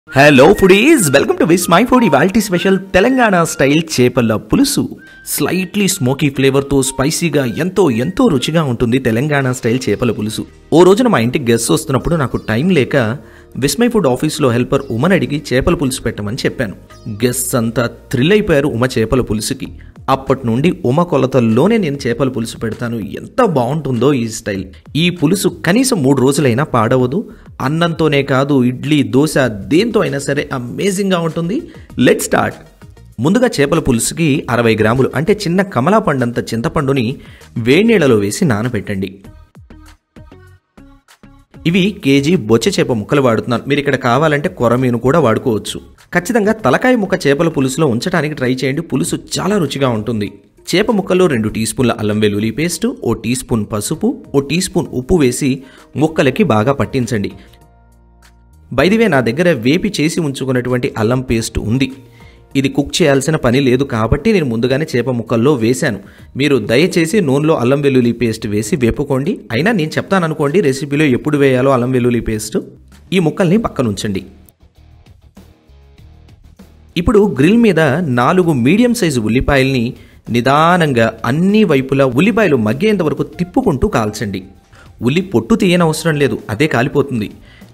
hello foodies welcome to Vismai food ఇవాల్టీ special Telangana style చేపల పులుసు స్లైట్లీ స్మోకీ ఫ్లేవర్తో స్పైసీగా ఎంతో ఎంతో రుచిగా ఉంటుంది తెలంగాణ స్టైల్ చేపల పులుసు ఓ రోజున మా ఇంటికి గెస్ట్ వస్తున్నప్పుడు నాకు టైం లేక విస్మై ఫుడ్ ఆఫీస్లో హెల్పర్ ఉమన్ అడిగి చేపల పులుసు పెట్టమని చెప్పాను గెస్ట్స్ అంతా థ్రిల్ అయిపోయారు ఉమ చేపల పులుసుకి అప్పటి నుండి ఉమ కొలతల్లోనే నేను చేపల పులుసు పెడతాను ఎంత బాగుంటుందో ఈ స్టైల్ ఈ పులుసు కనీసం మూడు రోజులైనా పాడవదు అన్నంతోనే కాదు ఇడ్లీ దోశ దేంతో అయినా సరే అమేజింగ్గా ఉంటుంది లెట్ స్టార్ట్ ముందుగా చేపల పులుసుకి అరవై గ్రాములు అంటే చిన్న కమలా పండంత చింతపండుని వేడినీళ్ళలో వేసి నానబెట్టండి ఇవి కేజీ బొచ్చ చేప ముక్కలు వాడుతున్నాను మీరు ఇక్కడ కావాలంటే కొరమీను కూడా వాడుకోవచ్చు ఖచ్చితంగా తలకాయ ముక్క చేపల పులుసులో ఉంచడానికి ట్రై చేయండి పులుసు చాలా రుచిగా ఉంటుంది చేప ముక్కల్లో రెండు టీ స్పూన్ల అల్లం వెల్లుల్లి పేస్ట్ ఓ టీ స్పూన్ పసుపు ఓ టీ స్పూన్ ఉప్పు వేసి ముక్కలకి బాగా పట్టించండి బైదివే నా దగ్గర వేపి చేసి ఉంచుకున్నటువంటి అల్లం పేస్ట్ ఉంది ఇది కుక్ చేయాల్సిన పని లేదు కాబట్టి నేను ముందుగానే చేప ముక్కల్లో వేశాను మీరు దయచేసి నూనెలో అల్లం వెల్లుల్లి పేస్ట్ వేసి వేపుకోండి అయినా నేను చెప్తాను అనుకోండి రెసిపీలో ఎప్పుడు వేయాలో అల్లం వెల్లుల్లి పేస్ట్ ఈ ముక్కల్ని పక్కన ఉంచండి ఇప్పుడు గ్రిల్ మీద నాలుగు మీడియం సైజు ఉల్లిపాయల్ని నిదానంగా అన్ని వైపులా ఉల్లిపాయలు మగ్గేంత వరకు తిప్పుకుంటూ కాల్చండి ఉల్లి పొట్టు తీయనవసరం లేదు అదే కాలిపోతుంది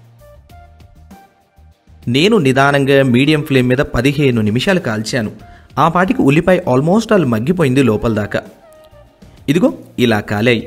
నేను నిదానంగా మీడియం ఫ్లేమ్ మీద పదిహేను నిమిషాలు కాల్చాను ఆ పాటికి ఉల్లిపాయ ఆల్మోస్ట్ ఆల్ మగ్గిపోయింది లోపల దాకా ఇదిగో ఇలా కాలాయి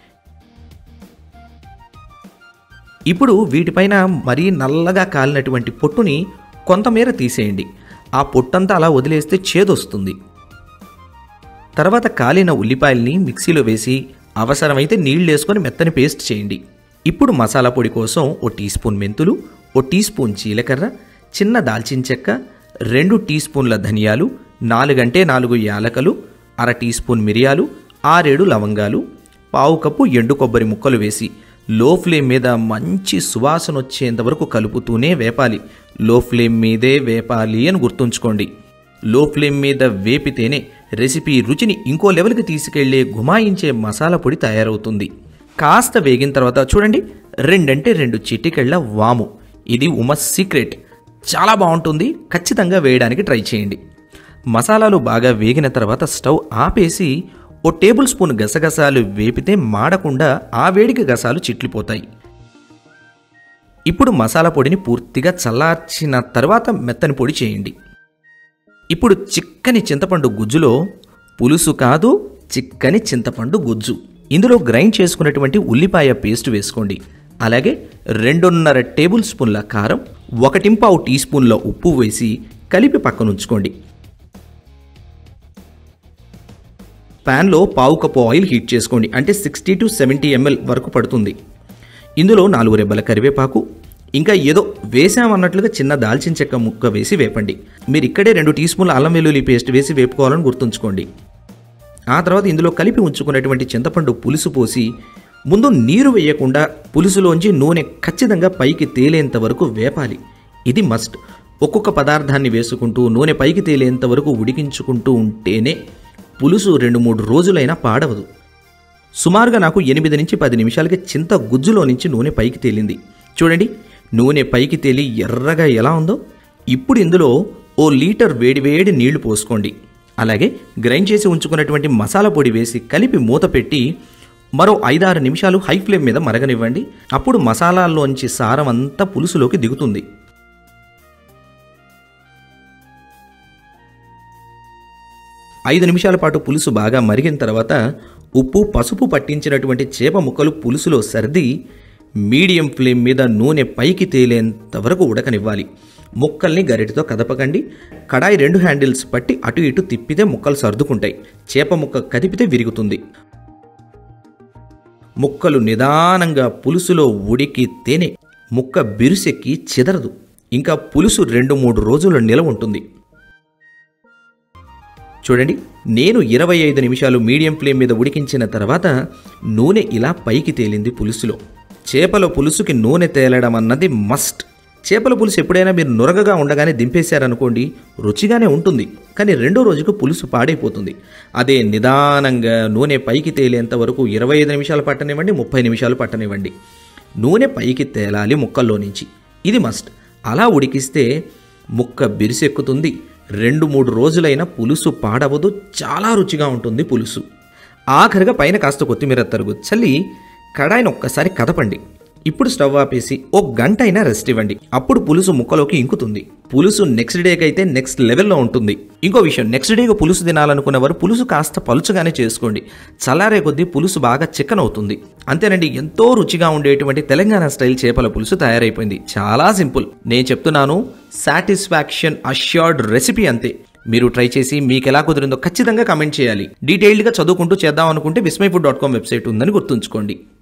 ఇప్పుడు వీటిపైన మరీ నల్లగా కాలినటువంటి పొట్టుని కొంతమేర తీసేయండి ఆ పొట్టంతా అలా వదిలేస్తే చేదొస్తుంది తర్వాత కాలిన ఉల్లిపాయల్ని మిక్సీలో వేసి అవసరమైతే నీళ్ళు వేసుకొని మెత్తని పేస్ట్ చేయండి ఇప్పుడు మసాలా పొడి కోసం ఓ టీ స్పూన్ మెంతులు ఓ టీ స్పూన్ జీలకర్ర చిన్న దాల్చిన చెక్క రెండు టీ స్పూన్ల ధనియాలు నాలుగంటే నాలుగు యాలకలు అర టీ స్పూన్ మిరియాలు ఆరేడు లవంగాలు పావు కప్పు ఎండు కొబ్బరి ముక్కలు వేసి లో ఫ్లేమ్ మీద మంచి సువాసన వచ్చేంత వరకు కలుపుతూనే వేపాలి లో ఫ్లేమ్ మీదే వేపాలి అని గుర్తుంచుకోండి లో ఫ్లేమ్ మీద వేపితేనే రెసిపీ రుచిని ఇంకో లెవెల్కి తీసుకెళ్లే గుమాయించే మసాలా పొడి తయారవుతుంది కాస్త వేగిన తర్వాత చూడండి రెండంటే రెండు చిటికెళ్ళ వాము ఇది ఉమ సీక్రెట్ చాలా బాగుంటుంది ఖచ్చితంగా వేయడానికి ట్రై చేయండి మసాలాలు బాగా వేగిన తర్వాత స్టవ్ ఆపేసి ఓ టేబుల్ స్పూన్ గసగసాలు వేపితే మాడకుండా ఆ వేడికి గసాలు చిట్లిపోతాయి ఇప్పుడు మసాలా పొడిని పూర్తిగా చల్లార్చిన తర్వాత మెత్తని పొడి చేయండి ఇప్పుడు చిక్కని చింతపండు గుజ్జులో పులుసు కాదు చిక్కని చింతపండు గుజ్జు ఇందులో గ్రైండ్ చేసుకున్నటువంటి ఉల్లిపాయ పేస్ట్ వేసుకోండి అలాగే రెండున్నర టేబుల్ స్పూన్ల కారం ఒకటింపావు టీ స్పూన్ల ఉప్పు వేసి కలిపి పక్కనుంచుకోండి ప్యాన్లో పావు కప్పు ఆయిల్ హీట్ చేసుకోండి అంటే సిక్స్టీ టు సెవెంటీ ఎంఎల్ వరకు పడుతుంది ఇందులో నాలుగు రెబ్బల కరివేపాకు ఇంకా ఏదో వేసామన్నట్లుగా చిన్న దాల్చిన చెక్క ముక్క వేసి వేపండి మీరు ఇక్కడే రెండు టీ స్పూన్ల అల్లం వెల్లుల్లి పేస్ట్ వేసి వేపుకోవాలని గుర్తుంచుకోండి ఆ తర్వాత ఇందులో కలిపి ఉంచుకున్నటువంటి చింతపండు పులుసు పోసి ముందు నీరు వేయకుండా పులుసులోంచి నూనె ఖచ్చితంగా పైకి తేలేంత వరకు వేపాలి ఇది మస్ట్ ఒక్కొక్క పదార్థాన్ని వేసుకుంటూ నూనె పైకి తేలేంత వరకు ఉడికించుకుంటూ ఉంటేనే పులుసు రెండు మూడు రోజులైనా పాడవదు సుమారుగా నాకు ఎనిమిది నుంచి పది నిమిషాలకి చింత గుజ్జులో నుంచి నూనె పైకి తేలింది చూడండి నూనె పైకి తేలి ఎర్రగా ఎలా ఉందో ఇప్పుడు ఇందులో ఓ లీటర్ వేడివేడి నీళ్లు పోసుకోండి అలాగే గ్రైండ్ చేసి ఉంచుకున్నటువంటి మసాలా పొడి వేసి కలిపి మూత పెట్టి మరో ఐదారు నిమిషాలు హై ఫ్లేమ్ మీద మరగనివ్వండి అప్పుడు మసాలాల్లోంచి సారం అంతా పులుసులోకి దిగుతుంది ఐదు నిమిషాల పాటు పులుసు బాగా మరిగిన తర్వాత ఉప్పు పసుపు పట్టించినటువంటి చేప ముక్కలు పులుసులో సర్ది మీడియం ఫ్లేమ్ మీద నూనె పైకి తేలేంత వరకు ఉడకనివ్వాలి ముక్కల్ని గరిటితో కదపకండి కడాయి రెండు హ్యాండిల్స్ పట్టి అటు ఇటు తిప్పితే ముక్కలు సర్దుకుంటాయి చేప ముక్క కదిపితే విరుగుతుంది ముక్కలు నిదానంగా పులుసులో ఉడికితేనే ముక్క బిరుసెక్కి చెదరదు ఇంకా పులుసు రెండు మూడు రోజుల నిలవ ఉంటుంది చూడండి నేను ఇరవై ఐదు నిమిషాలు మీడియం ఫ్లేమ్ మీద ఉడికించిన తర్వాత నూనె ఇలా పైకి తేలింది పులుసులో చేపల పులుసుకి నూనె తేలడం అన్నది మస్ట్ చేపల పులుసు ఎప్పుడైనా మీరు నురగగా ఉండగానే దింపేశారనుకోండి రుచిగానే ఉంటుంది కానీ రెండో రోజుకు పులుసు పాడైపోతుంది అదే నిదానంగా నూనె పైకి తేలేంత వరకు ఇరవై ఐదు నిమిషాలు పట్టనివ్వండి ముప్పై నిమిషాలు పట్టనివ్వండి నూనె పైకి తేలాలి ముక్కల్లో నుంచి ఇది మస్ట్ అలా ఉడికిస్తే ముక్క బిరిసెక్కుతుంది రెండు మూడు రోజులైన పులుసు పాడవదు చాలా రుచిగా ఉంటుంది పులుసు ఆఖరిగా పైన కాస్త కొత్తిమీర తరుగు చల్లి కడాయిని ఒక్కసారి కదపండి ఇప్పుడు స్టవ్ ఆపేసి ఓ గంట అయినా రెస్ట్ ఇవ్వండి అప్పుడు పులుసు ముక్కలోకి ఇంకుతుంది పులుసు నెక్స్ట్ డేకి అయితే నెక్స్ట్ లెవెల్లో ఉంటుంది ఇంకో విషయం నెక్స్ట్ డేకి పులుసు తినాలనుకున్నవారు పులుసు కాస్త పలుచగానే చేసుకోండి చల్లారే కొద్దీ పులుసు బాగా చిక్కన్ అవుతుంది అంతేనండి ఎంతో రుచిగా ఉండేటువంటి తెలంగాణ స్టైల్ చేపల పులుసు తయారైపోయింది చాలా సింపుల్ నేను చెప్తున్నాను సాటిస్ఫాక్షన్ అష్యూర్డ్ రెసిపీ అంతే మీరు ట్రై చేసి మీకు ఎలా కుదిరిందో ఖచ్చితంగా కమెంట్ చేయాలి డీటెయిల్డ్గా చదువుకుంటూ చేద్దాం అనుకుంటే Vismai food dot com website ఉందని గుర్తుంచుకోండి